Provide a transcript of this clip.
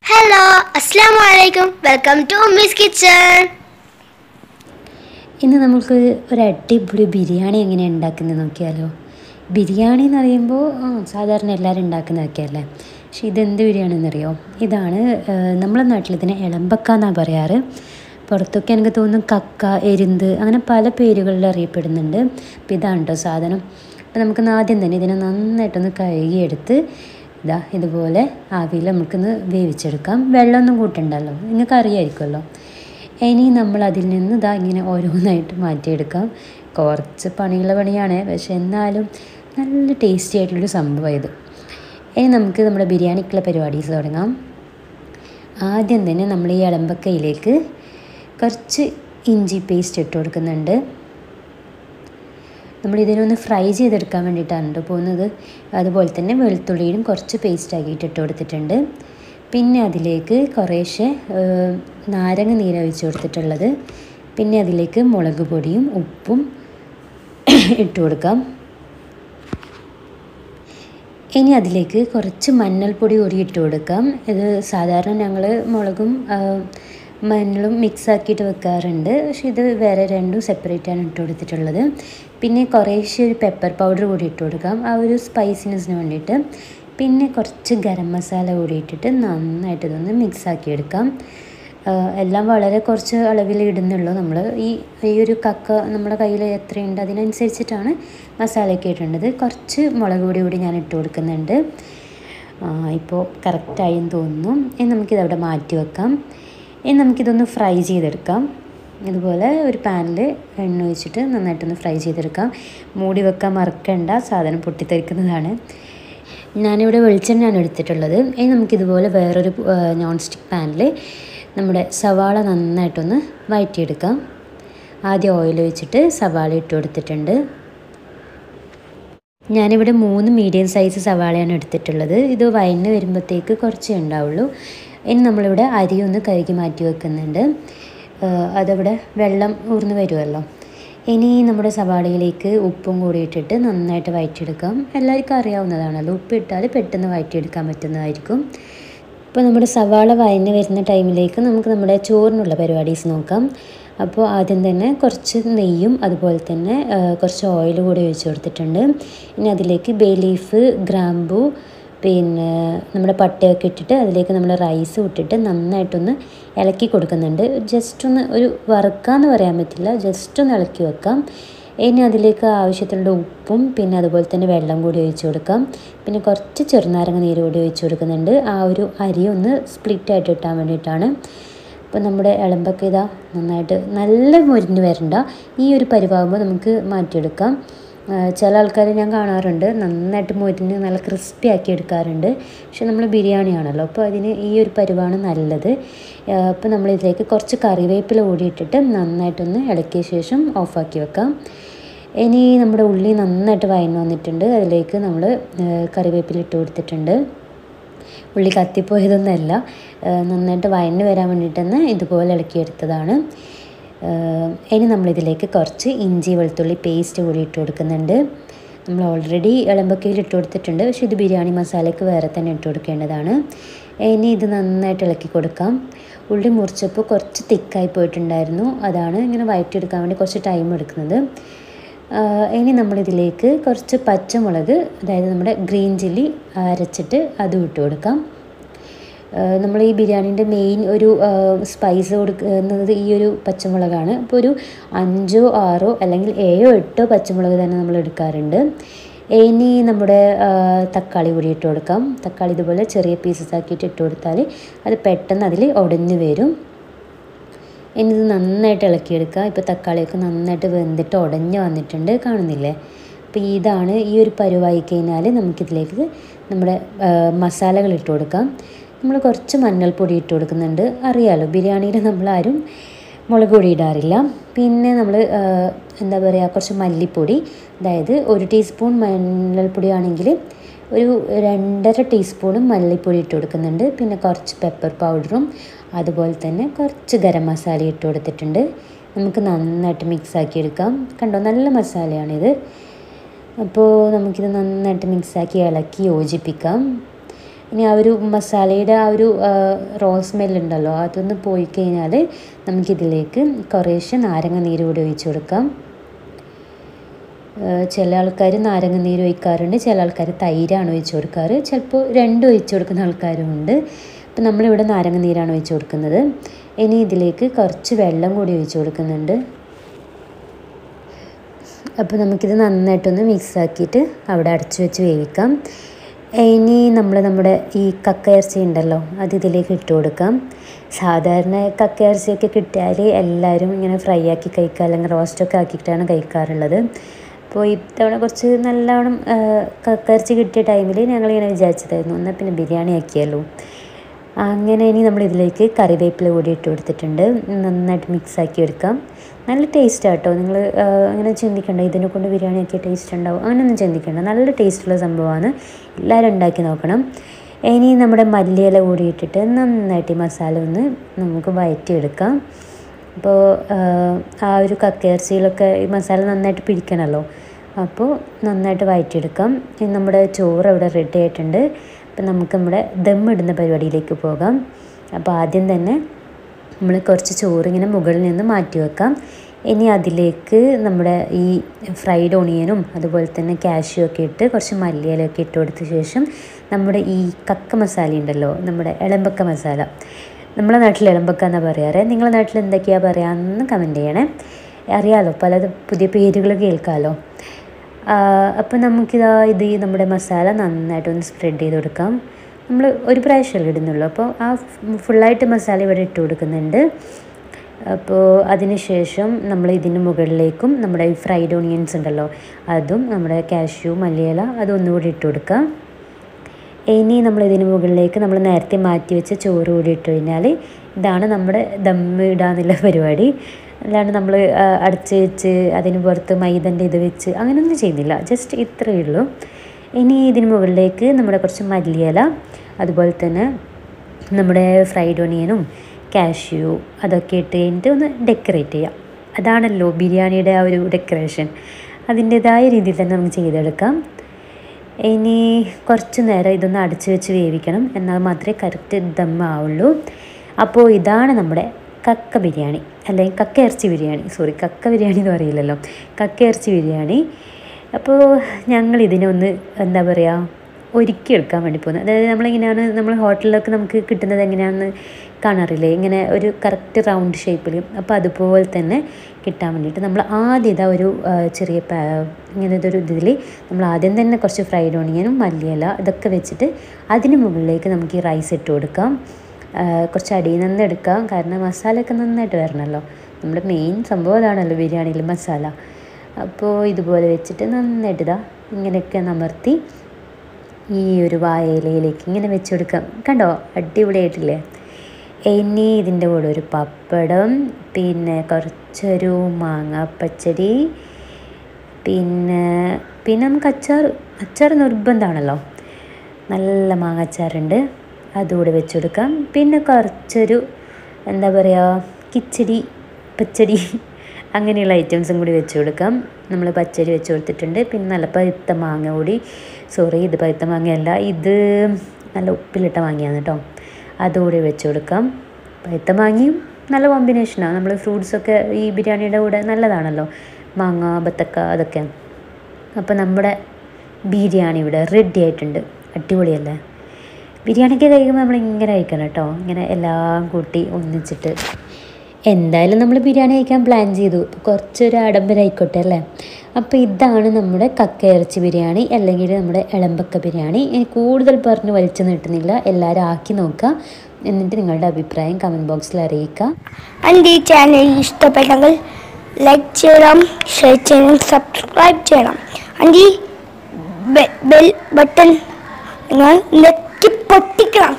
hello അസ്സാം വലൈക്കും welcome to miss kitchen ഇന്ന് നമുക്ക് ഒരു അടിപൊളി ബിരിയാണി എങ്ങനെ ഉണ്ടാക്കുന്നത് നോക്കിയാലോ ബിരിയാണി എന്ന് പറയുമ്പോൾ ആ സാധാരണ എല്ലാവരും ഉണ്ടാക്കുന്നതൊക്കെ അല്ലേ പക്ഷെ ഇതെന്ത് ബിരിയാണി എന്നറിയോ ഇതാണ് ആ, നമ്മളെ നാട്ടിൽ ഇതിനെ ഇളമ്പക്ക എന്നാണ് പറയാറ് പുറത്തൊക്കെ എനിക്ക് തോന്നുന്നു കക്ക എരുന്ത് അങ്ങനെ പല പേരുകളിൽ അറിയപ്പെടുന്നുണ്ട് അപ്പോൾ ഇതാണ് കേട്ടോ സാധനം അപ്പോൾ നമുക്ക് ആദ്യം തന്നെ ഇതിനെ നന്നായിട്ടൊന്ന് കഴുകിയെടുത്ത് ഇതാ ഇതുപോലെ ആവിയിൽ നമുക്കൊന്ന് വേവിച്ചെടുക്കാം വെള്ളമൊന്നും കൂട്ടണ്ടല്ലോ നിങ്ങൾക്ക് അറിയാമായിരിക്കുമല്ലോ ഇനി നമ്മൾ അതിൽ നിന്ന് ഇതാ ഇങ്ങനെ ഓരോന്നായിട്ട് മാറ്റിയെടുക്കാം കുറച്ച് പണിയുള്ള പണിയാണ് പക്ഷെ എന്നാലും നല്ല ടേസ്റ്റി ആയിട്ടുള്ളൊരു സംഭവം ഇത് ഇനി നമുക്ക് നമ്മുടെ ബിരിയാണിക്കുള്ള പരിപാടീസ് തുടങ്ങാം ആദ്യം തന്നെ നമ്മൾ ഈ ഇളമ്പക്കയിലേക്ക് കുറച്ച് ഇഞ്ചി പേസ്റ്റ് ഇട്ട് കൊടുക്കുന്നുണ്ട് നമ്മൾ ഇതിനൊന്ന് ഫ്രൈ ചെയ്തെടുക്കാൻ വേണ്ടിയിട്ടാണ് കേട്ടോ പോകുന്നത് അതുപോലെ തന്നെ വെളുത്തുള്ളിയും കുറച്ച് പേസ്റ്റ് ആക്കിയിട്ട് ഇട്ട് കൊടുത്തിട്ടുണ്ട് പിന്നെ അതിലേക്ക് കുറേശ്ശെ ഏഹ്, നാരങ്ങ നീര് ഒഴിച്ച് കൊടുത്തിട്ടുള്ളത് പിന്നെ അതിലേക്ക് മുളക് പൊടിയും ഉപ്പും ഇട്ട് കൊടുക്കാം ഇനി അതിലേക്ക് കുറച്ച് മഞ്ഞൾപ്പൊടി കൂടി ഇട്ട് കൊടുക്കാം ഇത് സാധാരണ ഞങ്ങൾ മുളകും ആ, മഞ്ഞളും മിക്സ് ആക്കിയിട്ട് വെക്കാറുണ്ട് പക്ഷെ ഇത് വേറെ രണ്ടും സെപ്പറേറ്റ് ആണ് ഇട്ട് കൊടുത്തിട്ടുള്ളത് പിന്നെ കുറേശ്ശെ ഒരു പെപ്പർ പൗഡർ കൂടി ഇട്ട് കൊടുക്കാം ആ ഒരു സ്പൈസിനെസ്സിന് വേണ്ടിയിട്ട് പിന്നെ കുറച്ച് ഗരം മസാല കൂടി ഇട്ടിട്ട് നന്നായിട്ട് ഇതൊന്ന് മിക്സ് ആക്കി എടുക്കാം ആ, എല്ലാം വളരെ കുറച്ച് അളവിൽ ഇടുന്നുള്ളൂ നമ്മൾ ഈ ഈ ഒരു കക്ക നമ്മുടെ കയ്യിൽ എത്രയുണ്ട് അതിനനുസരിച്ചിട്ടാണ് മസാലയൊക്കെ ഇടേണ്ടത് കുറച്ച് മുളക് പൊടി കൂടി ഞാൻ ഇട്ട് കൊടുക്കുന്നുണ്ട് ഇപ്പോൾ കറക്റ്റായി എന്ന് തോന്നുന്നു ഇനി നമുക്കിത് അവിടെ മാറ്റി വെക്കാം ഇനി നമുക്കിതൊന്ന് ഫ്രൈ ചെയ്തെടുക്കാം ഇതുപോലെ ഒരു പാനിൽ എണ്ണ ഒഴിച്ചിട്ട് നന്നായിട്ടൊന്ന് ഫ്രൈ ചെയ്തെടുക്കാം മൂടി വെക്കാൻ മറക്കണ്ട സാധനം പൊട്ടിത്തെറിക്കുന്നതാണ് ഞാനിവിടെ വെളിച്ചെണ്ണയാണ് എടുത്തിട്ടുള്ളത് ഇനി നമുക്കിതുപോലെ വേറൊരു നോൺ സ്റ്റിക്ക് പാനിൽ നമ്മുടെ സവാള നന്നായിട്ടൊന്ന് വഴറ്റിയെടുക്കാം ആദ്യം ഓയിൽ ഒഴിച്ചിട്ട് സവാള ഇട്ട് കൊടുത്തിട്ടുണ്ട് ഞാനിവിടെ മൂന്ന് മീഡിയം സൈസ് സവാളയാണ് എടുത്തിട്ടുള്ളത് ഇത് വയന്ന് വരുമ്പോഴത്തേക്ക് കുറച്ചേ ഉണ്ടാവുള്ളൂ ഇനി നമ്മളിവിടെ അരി ഒന്ന് കഴുകി മാറ്റി വെക്കുന്നുണ്ട് ഏഹ് അതവിടെ വെള്ളം ഊർന്ന് വരുമല്ലോ ഇനി നമ്മുടെ സവാളയിലേക്ക് ഉപ്പും കൂടി ഇട്ടിട്ട് നന്നായിട്ട് വഴറ്റിയെടുക്കാം എല്ലാവർക്കും അറിയാവുന്നതാണല്ലോ ഉപ്പ് ഇട്ടാൽ പെട്ടെന്ന് വഴറ്റിയെടുക്കാൻ പറ്റുന്നതായിരിക്കും ഇപ്പോൾ നമ്മുടെ സവാള വയന്ന് വരുന്ന ടൈമിലേക്ക് നമുക്ക് നമ്മുടെ ചോറിനുള്ള പരിപാടീസ് നോക്കാം അപ്പോൾ ആദ്യം തന്നെ കുറച്ച് നെയ്യും അതുപോലെ തന്നെ ആ, കുറച്ച് ഓയിൽ കൂടി ഒഴിച്ച് കൊടുത്തിട്ടുണ്ട് ഇനി അതിലേക്ക് ബേ ലീഫ് ഗ്രാമ്പു പിന്നെ നമ്മുടെ പട്ടയൊക്കെ ഇട്ടിട്ട് അതിലേക്ക് നമ്മൾ റൈസ് ഇട്ടിട്ട് നന്നായിട്ടൊന്ന് ഇളക്കി കൊടുക്കുന്നുണ്ട് ജസ്റ്റ് ഒന്ന് ഒരു വറുക്കാന്ന് പറയാൻ പറ്റില്ല ജസ്റ്റ് ഒന്ന് ഇളക്കി വെക്കാം ഇനി അതിലേക്ക് ആവശ്യത്തിനുള്ള ഉപ്പും പിന്നെ അതുപോലെ തന്നെ വെള്ളം കൂടി ഒഴിച്ച് കൊടുക്കാം പിന്നെ കുറച്ച് ചെറുനാരങ്ങ നീര് കൂടി ഒഴിച്ച് കൊടുക്കുന്നുണ്ട് ആ ഒരു അരി ഒന്ന് സ്പ്ലിറ്റ് ആയിട്ട് ഇട്ടാൻ വേണ്ടിയിട്ടാണ് അപ്പോൾ നമ്മുടെ ഇളമ്പൊക്കെ ഇതാ നന്നായിട്ട് നല്ല മുരിഞ്ഞ് വരണ്ട ഈ ഒരു പരിവാകുമ്പോൾ നമുക്ക് മാറ്റിയെടുക്കാം ആ, ചില ആൾക്കാർ ഞാൻ കാണാറുണ്ട് നന്നായിട്ട് മുരിഞ്ഞ് നല്ല ക്രിസ്പി ആക്കി എടുക്കാറുണ്ട് പക്ഷെ നമ്മൾ ബിരിയാണിയാണല്ലോ അപ്പോൾ അതിന് ഈ ഒരു പരിവാണ് നല്ലത് ആ, അപ്പോൾ നമ്മൾ ഇതിലേക്ക് കുറച്ച് കറിവേപ്പില കൂടി ഇട്ടിട്ട് നന്നായിട്ടൊന്ന് ഇളക്കിയ ശേഷം ഓഫാക്കി വെക്കാം ഇനി നമ്മുടെ ഉള്ളി നന്നായിട്ട് വയന്ന് വന്നിട്ടുണ്ട് അതിലേക്ക് നമ്മൾ കറിവേപ്പില ഇട്ട് കൊടുത്തിട്ടുണ്ട് ഉള്ളി കത്തിപ്പോയതൊന്നുമല്ല ആ, നന്നായിട്ട് വയന്ന് വരാൻ വേണ്ടിയിട്ട് തന്നെ ഇതുപോലെ ഇളക്കിയെടുത്തതാണ് ആ, ഇനി നമ്മളിതിലേക്ക് കുറച്ച് ഇഞ്ചി വെളുത്തുള്ളി പേസ്റ്റ് കൂടി ഇട്ട് കൊടുക്കുന്നുണ്ട് നമ്മൾ ഓൾറെഡി ഇളമ്പക്കയിൽ ഇട്ട് കൊടുത്തിട്ടുണ്ട് പക്ഷേ ഇത് ബിരിയാണി മസാലയ്ക്ക് വേറെ തന്നെ ഇട്ട് കൊടുക്കേണ്ടതാണ് ഇനി ഇത് നന്നായിട്ട് ഇളക്കി കൊടുക്കാം ഉള്ളി മുറിച്ചപ്പോൾ കുറച്ച് തിക്കായി പോയിട്ടുണ്ടായിരുന്നു അതാണ് ഇങ്ങനെ വഴറ്റിയെടുക്കാൻ വേണ്ടി കുറച്ച് ടൈം എടുക്കുന്നത് ആ, ഇനി നമ്മളിതിലേക്ക് കുറച്ച് പച്ചമുളക് അതായത് നമ്മുടെ ഗ്രീൻ ചില്ലി അരച്ചിട്ട് അതും ഇട്ട് കൊടുക്കാം ആ, നമ്മൾ ഈ ബിരിയാണീൻ്റെ മെയിൻ ഒരു സ്പൈസ് കൊടുക്കുന്നത് ഈ ഒരു പച്ചമുളകാണ് അപ്പോൾ ഒരു അഞ്ചോ ആറോ അല്ലെങ്കിൽ ഏഴോ എട്ടോ പച്ചമുളക് തന്നെ നമ്മൾ എടുക്കാറുണ്ട് ഇനി നമ്മുടെ ആ, തക്കാളി കൂടി ഇട്ട് കൊടുക്കാം തക്കാളി ഇതുപോലെ ചെറിയ പീസസ് ആക്കിയിട്ട് ഇട്ട് കൊടുത്താൽ അത് പെട്ടെന്ന് അതിൽ ഉടഞ്ഞു വരും ഇനി ഇത് നന്നായിട്ട് ഇളക്കിയെടുക്കുക ഇപ്പോൾ തക്കാളിയൊക്കെ നന്നായിട്ട് വെന്തിട്ട് ഉടഞ്ഞ് വന്നിട്ടുണ്ട് കാണുന്നില്ലേ അപ്പോൾ ഇതാണ് ഈ ഒരു പരുവായി കഴിഞ്ഞാൽ നമുക്കിതിലേക്ക് നമ്മുടെ ആ, മസാലകൾ ഇട്ട് കൊടുക്കാം നമ്മൾ കുറച്ച് മഞ്ഞൾപ്പൊടി ഇട്ട് കൊടുക്കുന്നുണ്ട് അറിയാലോ ബിരിയാണിയിൽ നമ്മളാരും മുളക് പൊടി ഇടാറില്ല പിന്നെ നമ്മൾ എന്താ പറയുക കുറച്ച് മല്ലിപ്പൊടി അതായത് ഒരു ടീസ്പൂൺ മഞ്ഞൾപ്പൊടി ആണെങ്കിൽ ഒരു രണ്ടര ടീസ്പൂണും മല്ലിപ്പൊടി ഇട്ട് കൊടുക്കുന്നുണ്ട് പിന്നെ കുറച്ച് പെപ്പർ പൗഡറും അതുപോലെ തന്നെ കുറച്ച് ഗരം മസാല ഇട്ട് കൊടുത്തിട്ടുണ്ട് നമുക്ക് നന്നായിട്ട് മിക്സ് ആക്കി എടുക്കാം കണ്ടോ നല്ല മസാലയാണിത് അപ്പോൾ നമുക്കിത് നന്നായിട്ട് മിക്സാക്കി ഇളക്കി യോജിപ്പിക്കാം ഇനി ആ ഒരു മസാലയുടെ ആ ഒരു റോ സ്മെല്ലുണ്ടല്ലോ അതൊന്ന് പോയി കഴിഞ്ഞാൽ നമുക്കിതിലേക്ക് കുറേശ്ശെ നാരങ്ങ നീര് കൂടി ഒഴിച്ചു കൊടുക്കാം ഏഹ് ചില ആൾക്കാർ നാരങ്ങ നീര് ഒഴിക്കാറുണ്ട് ചില ആൾക്കാർ തൈരാണ് ഒഴിച്ചു കൊടുക്കാറ് ചിലപ്പോൾ രണ്ടും ഒഴിച്ചു കൊടുക്കുന്ന ആൾക്കാരും ഉണ്ട് അപ്പം നമ്മളിവിടെ നാരങ്ങ നീരാണ് ഒഴിച്ചു കൊടുക്കുന്നത് ഇനി ഇതിലേക്ക് കുറച്ച് വെള്ളം കൂടി ഒഴിച്ചു കൊടുക്കുന്നുണ്ട് അപ്പോൾ നമുക്കിത് നന്നായിട്ടൊന്ന് മിക്സ് ആക്കിയിട്ട് അവിടെ അടച്ചു വെച്ച് വേവിക്കാം ഇനി നമ്മൾ നമ്മുടെ ഈ കക്ക ഇറച്ചി ഉണ്ടല്ലോ അത് ഇതിലേക്ക് ഇട്ട് കൊടുക്കാം സാധാരണ കക്ക ഇറച്ചിയൊക്കെ കിട്ടിയാൽ എല്ലാവരും ഇങ്ങനെ ഫ്രൈ ആക്കി കഴിക്കുക അല്ലെങ്കിൽ റോസ്റ്റൊക്കെ ആക്കിയിട്ടാണ് കഴിക്കാറുള്ളത് അപ്പോൾ ഇത്തവണ കുറച്ച് നല്ലവണ്ണം ആ, കക്ക ഇറച്ചി കിട്ടിയ ടൈമിൽ ഞങ്ങളിങ്ങനെ വിചാരിച്ചതായിരുന്നു എന്നാൽ പിന്നെ ബിരിയാണി ആക്കിയല്ലോ അങ്ങനെ ഇനി നമ്മൾ ഇതിലേക്ക് കറിവേപ്പില കൂടി ഇട്ട് കൊടുത്തിട്ടുണ്ട് നന്നായിട്ട് മിക്സ് ആക്കി എടുക്കാം നല്ല ടേസ്റ്റ് ആട്ടോ നിങ്ങൾ അങ്ങനെ ചിന്തിക്കണ്ട ഇതിനെ കൊണ്ട് ബിരിയാണി ആക്കിയ ടേസ്റ്റ് ഉണ്ടാവും അങ്ങനെയൊന്നും ചിന്തിക്കണ്ട നല്ല ടേസ്റ്റുള്ള സംഭവമാണ് എല്ലാവരും ഉണ്ടാക്കി നോക്കണം ഇനി നമ്മുടെ മല്ലിയില കൂടി ഇട്ടിട്ട് നന്നായിട്ട് ഈ മസാല ഒന്ന് നമുക്ക് വഴറ്റിയെടുക്കാം അപ്പോൾ ആ ഒരു കക്കയിറച്ചിയിലൊക്കെ ഈ മസാല നന്നായിട്ട് പിടിക്കണമല്ലോ അപ്പോൾ നന്നായിട്ട് വഴറ്റിയെടുക്കാം ഇനി നമ്മുടെ ചോറ് ഇവിടെ റെഡി ആയിട്ടുണ്ട് അപ്പം നമുക്ക് നമ്മുടെ ദം ഇടുന്ന പരിപാടിയിലേക്ക് പോകാം അപ്പോൾ ആദ്യം തന്നെ നമ്മൾ കുറച്ച് ചോറ് ഇങ്ങനെ മുകളിൽ നിന്ന് മാറ്റി വെക്കാം ഇനി അതിലേക്ക് നമ്മുടെ ഈ ഫ്രൈഡ് ഓണിയനും അതുപോലെ തന്നെ കാഷ്യൂ ഒക്കെ ഇട്ട് കുറച്ച് മല്ലിയിലൊക്കെ ഇട്ട് കൊടുത്ത ശേഷം നമ്മുടെ ഈ കക്ക മസാല ഉണ്ടല്ലോ നമ്മുടെ ഇളമ്പക്ക മസാല നമ്മളെ നാട്ടിൽ ഇളമ്പക്ക എന്നാണ് പറയാറ് നിങ്ങളുടെ നാട്ടിൽ എന്തൊക്കെയാണ് പറയാമെന്ന് കമൻറ്റ് ചെയ്യണേ അറിയാലോ പല പുതിയ പേരുകൾ കേൾക്കാമല്ലോ അപ്പോൾ നമുക്കിതാ ഇത് ഈ നമ്മുടെ മസാല നന്നായിട്ടൊന്ന് സ്പ്രെഡ് ചെയ്ത് കൊടുക്കാം നമ്മൾ ഒരു പ്രാവശ്യമല്ലേ ഇടുന്നുള്ളൂ അപ്പോൾ ആ ഫുള്ളായിട്ട് മസാല ഇവിടെ ഇട്ട് കൊടുക്കുന്നുണ്ട് അപ്പോൾ അതിന് ശേഷം നമ്മൾ ഇതിന് മുകളിലേക്കും നമ്മുടെ ഈ ഫ്രൈഡ് ഓണിയൻസ് ഉണ്ടല്ലോ അതും നമ്മുടെ കാഷ്യൂ മല്ലിയില അതൊന്നുകൂടി ഇട്ട് കൊടുക്കാം ഇനി നമ്മൾ ഇതിന് മുകളിലേക്ക് നമ്മൾ നേരത്തെ മാറ്റി വെച്ച ചോറ് കൂടി ഇട്ട് കഴിഞ്ഞാൽ ഇതാണ് നമ്മുടെ ദമ്മ് ഇടാന്നുള്ള പരിപാടി അല്ലാണ്ട് നമ്മൾ അടച്ച് വെച്ച് അതിന് പുറത്ത് മൈദൻ്റെ ഇത് വെച്ച് അങ്ങനെയൊന്നും ചെയ്യുന്നില്ല ജസ്റ്റ് ഇത്രയേ ഉള്ളൂ ഇനി ഇതിന് മുകളിലേക്ക് നമ്മുടെ കുറച്ച് മല്ലിയില അതുപോലെ തന്നെ നമ്മുടെ ഫ്രൈഡ് ഓണിയനും കാഷ്യൂ അതൊക്കെ ഇട്ട് കഴിഞ്ഞിട്ട് ഒന്ന് ഡെക്കറേറ്റ് ചെയ്യാം അതാണല്ലോ ബിരിയാണിയുടെ ആ ഒരു ഡെക്കറേഷൻ അതിൻ്റെതായ രീതിയിൽ തന്നെ നമുക്ക് ചെയ്തെടുക്കാം ഇനി കുറച്ച് നേരം ഇതൊന്ന് അടച്ച് വെച്ച് വേവിക്കണം എന്നാൽ മാത്രമേ കറക്റ്റ് ദം ആവുള്ളൂ അപ്പോൾ ഇതാണ് നമ്മുടെ കക്ക ബിരിയാണി അല്ലെങ്കിൽ കക്ക ഇറച്ചി ബിരിയാണി സോറി കക്ക ബിരിയാണി എന്ന് പറയില്ലല്ലോ കക്ക ഇറച്ചി ബിരിയാണി അപ്പോൾ ഞങ്ങൾ ഇതിനെ ഒന്ന് എന്താ പറയുക ഒരുക്കിയെടുക്കാൻ വേണ്ടി പോകുന്നത് അതായത് നമ്മളിങ്ങനെയാണ് നമ്മൾ ഹോട്ടലിലൊക്കെ നമുക്ക് കിട്ടുന്നത് എങ്ങനെയാണെന്ന് കാണാറില്ലേ ഇങ്ങനെ ഒരു കറക്റ്റ് റൗണ്ട് ഷേപ്പിൽ അപ്പോൾ അതുപോലെ തന്നെ കിട്ടാൻ വേണ്ടിയിട്ട് നമ്മൾ ആദ്യം ഇതാ ഒരു ആ, ചെറിയ പാ ഇങ്ങനത്തെ ഒരു ഇതിൽ നമ്മൾ ആദ്യം തന്നെ കുറച്ച് ഫ്രൈഡ് ഓണിയനും മല്ലിയില ഇതൊക്കെ വെച്ചിട്ട് അതിന് മുകളിലേക്ക് നമുക്ക് ഈ റൈസ് ഇട്ട് കൊടുക്കാം ആ, കുറച്ച് അടിയിൽ നിന്ന് എടുക്കാം കാരണം മസാലയൊക്കെ നന്നായിട്ട് വരണമല്ലോ നമ്മുടെ മെയിൻ സംഭവം അതാണല്ലോ ബിരിയാണിയിൽ മസാല അപ്പോൾ ഇതുപോലെ വെച്ചിട്ട് നന്നായിട്ട് ഇതാ ഇങ്ങനെയൊക്കെ നമർത്തി ഈ ഒരു വായയിലയിലേക്ക് ഇങ്ങനെ വെച്ച് കൊടുക്കാം കണ്ടോ അടിപൊളിയായിട്ടില്ലേ ഇനി ഇതിൻ്റെ കൂടെ ഒരു പപ്പടം പിന്നെ കുറച്ചൊരു മാങ്ങ പച്ചടി പിന്നെ പിന്നെ നമുക്ക് അച്ചാർ അച്ചാർ നിർബന്ധമാണല്ലോ നല്ല മാങ്ങ അച്ചാറുണ്ട് അതുകൂടെ വെച്ച് കൊടുക്കാം പിന്നെ കുറച്ചൊരു എന്താ പറയുക കിച്ചടി പച്ചടി അങ്ങനെയുള്ള ഐറ്റംസും കൂടി വെച്ച് കൊടുക്കാം നമ്മൾ പച്ചരി വെച്ച് കൊടുത്തിട്ടുണ്ട് പിന്നെ നല്ല പഴുത്ത മാങ്ങ കൂടി സോറി ഇത് പഴുത്ത മാങ്ങയല്ല ഇത് നല്ല ഉപ്പിലിട്ട മാങ്ങയാണ് കേട്ടോ അതുകൂടി വെച്ച് കൊടുക്കാം പഴുത്ത മാങ്ങയും നല്ല കോമ്പിനേഷനാണ് നമ്മൾ ഫ്രൂട്ട്സൊക്കെ ഈ ബിരിയാണിയുടെ കൂടെ നല്ലതാണല്ലോ മാങ്ങ ബത്തക്ക അതൊക്കെ അപ്പോൾ നമ്മുടെ ബിരിയാണി ഇവിടെ റെഡി ആയിട്ടുണ്ട് അടിപൊളിയല്ലേ ബിരിയാണിക്ക് കഴിക്കുമ്പോൾ നമ്മൾ ഇങ്ങനെ കഴിക്കണം കേട്ടോ ഇങ്ങനെ എല്ലാം കൂട്ടി ഒന്നിച്ചിട്ട് എന്തായാലും നമ്മൾ ബിരിയാണി കഴിക്കാൻ പ്ലാൻ ചെയ്തു അപ്പോൾ കുറച്ചൊരു ആഡംബരമായിക്കോട്ടെ അല്ലേ അപ്പോൾ ഇതാണ് നമ്മുടെ കക്ക ഇറച്ചി ബിരിയാണി അല്ലെങ്കിൽ നമ്മുടെ ഇളമ്പക്ക ബിരിയാണി ഇനി കൂടുതൽ പറഞ്ഞ് വലിച്ചു നീട്ടുന്നില്ല എല്ലാവരും ആക്കി നോക്കുക എന്നിട്ട് നിങ്ങളുടെ അഭിപ്രായം കമൻറ്റ് ബോക്സിൽ അറിയിക്കുക എൻ്റെ ഈ ചാനൽ ഇഷ്ടപ്പെട്ടെങ്കിൽ ലൈക്ക് ചെയ്യണം ഷെയർ ചെയ്യണം സബ്സ്ക്രൈബ് ചെയ്യണം എൻ്റെ ഈ ബെൽ ബട്ടൺ നിങ്ങൾ നെറ്റി പൊട്ടിക്കണം